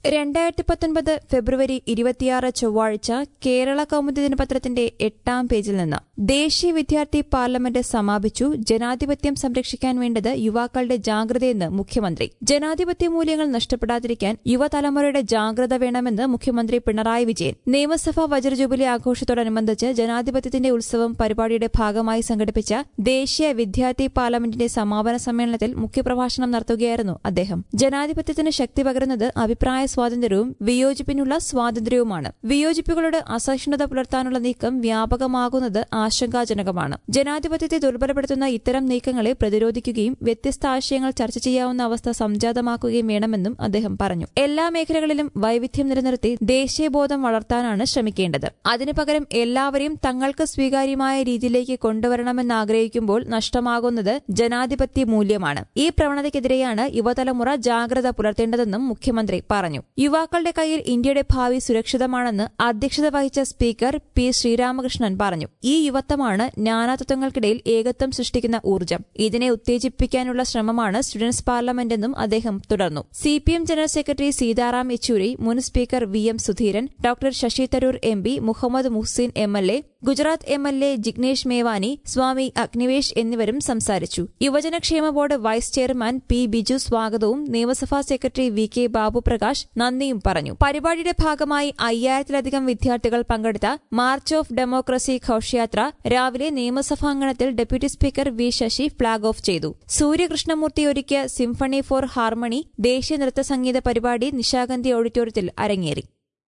രണ്ടായിരത്തി പത്തൊൻപത് ഫെബ്രുവരി ഇരുപത്തിയാറ് ചൊവ്വാഴ്ച കേരള കൗമുദി ദിനപത്രത്തിന്റെ എട്ടാം പേജിൽ നിന്ന് ദേശീയ വിദ്യാർത്ഥി പാർലമെന്റ് സമാപിച്ചു ജനാധിപത്യം സംരക്ഷിക്കാൻ വേണ്ടത് യുവാക്കളുടെ ജാഗ്രതയെന്ന് മുഖ്യമന്ത്രി ജനാധിപത്യ മൂല്യങ്ങൾ നഷ്ടപ്പെടാതിരിക്കാൻ യുവതലമുറയുടെ ജാഗ്രത വേണമെന്ന് മുഖ്യമന്ത്രി പിണറായി വിജയൻ നിയമസഭാ വജ്രജൂബിലി ആഘോഷത്തോടനുബന്ധിച്ച് ജനാധിപത്യത്തിന്റെ ഉത്സവം പരിപാടിയുടെ ഭാഗമായി സംഘടിപ്പിച്ച ദേശീയ വിദ്യാർത്ഥി പാർലമെന്റിന്റെ സമാപന സമ്മേളനത്തിൽ മുഖ്യപ്രഭാഷണം നടത്തുകയായിരുന്നു അദ്ദേഹം ജനാധിപത്യത്തിന് ശക്തി പകരുന്നത് അഭിപ്രായ സ്വാതന്ത്ര്യവും വിയോജിപ്പിനുള്ള സ്വാതന്ത്ര്യവുമാണ് വിയോജിപ്പുകളോട് അസഹിഷ്ണുത പുലർത്താനുള്ള നീക്കം വ്യാപകമാകുന്നത് ആശങ്കാജനകമാണ് ജനാധിപത്യത്തെ ദുർബലപ്പെടുത്തുന്ന ഇത്തരം നീക്കങ്ങളെ പ്രതിരോധിക്കുകയും വ്യത്യസ്ത ആശയങ്ങൾ ചർച്ച ചെയ്യാവുന്ന അവസ്ഥ സംജാതമാക്കുകയും വേണമെന്നും അദ്ദേഹം പറഞ്ഞു എല്ലാ മേഖലകളിലും വൈവിധ്യം നിലനിർത്തി ദേശീയബോധം വളർത്താനാണ് ശ്രമിക്കേണ്ടത് അതിനു പകരം എല്ലാവരെയും തങ്ങൾക്ക് സ്വീകാര്യമായ രീതിയിലേക്ക് കൊണ്ടുവരണമെന്ന് ആഗ്രഹിക്കുമ്പോൾ നഷ്ടമാകുന്നത് ജനാധിപത്യ മൂല്യമാണ് ഈ പ്രവണതയ്ക്കെതിരെയാണ് യുവതലമുറ ജാഗ്രത പുലർത്തേണ്ടതെന്നും മുഖ്യമന്ത്രി പറഞ്ഞു യുവാക്കളുടെ കയ്യിൽ ഇന്ത്യയുടെ ഭാവി സുരക്ഷിതമാണെന്ന് അധ്യക്ഷത വഹിച്ച സ്പീക്കർ പി ശ്രീരാമകൃഷ്ണൻ പറഞ്ഞു ഈ യുവത്വമാണ് നാനാതത്വങ്ങൾക്കിടയിൽ ഏകത്വം സൃഷ്ടിക്കുന്ന ഊർജ്ജം ഇതിനെ ഉത്തേജിപ്പിക്കാനുള്ള ശ്രമമാണ് സ്റ്റുഡൻസ് പാർലമെന്റെന്നും അദ്ദേഹം തുടർന്നു CPM general secretary Sitaram Yechury മുൻ speaker V M Sudheeran doctor Shashi Tharoor M P Muhammad Muhsin M L A Gujarat M L A Jignesh Mevani Swami Agnivesh എന്നിവരും സംസാരിച്ചു യുവജനക്ഷേമ board vice chairman P Biju സ്വാഗതവും നിയമസഭാ സെക്രട്ടറി വി കെ ബാബുപ്രകാശ് നന്ദിയും പറഞ്ഞു പരിപാടിയുടെ ഭാഗമായി അയ്യായിരത്തിലധികം വിദ്യാർത്ഥികൾ പങ്കെടുത്ത മാർച്ച് ഓഫ് ഡെമോക്രസി ഘോഷയാത്ര രാവിലെ നിയമസഭാംഗണത്തിൽ deputy speaker V Shashi flag off ചെയ്തു സൂര്യകൃഷ്ണമൂർത്തി ഒരുക്കിയ സിംഫണി ഫോർ ഹാർമണി ദേശീയ നൃത്ത സംഗീത പരിപാടി നിശാഗന്ധി ഓഡിറ്റോറിയത്തിൽ അരങ്ങേറി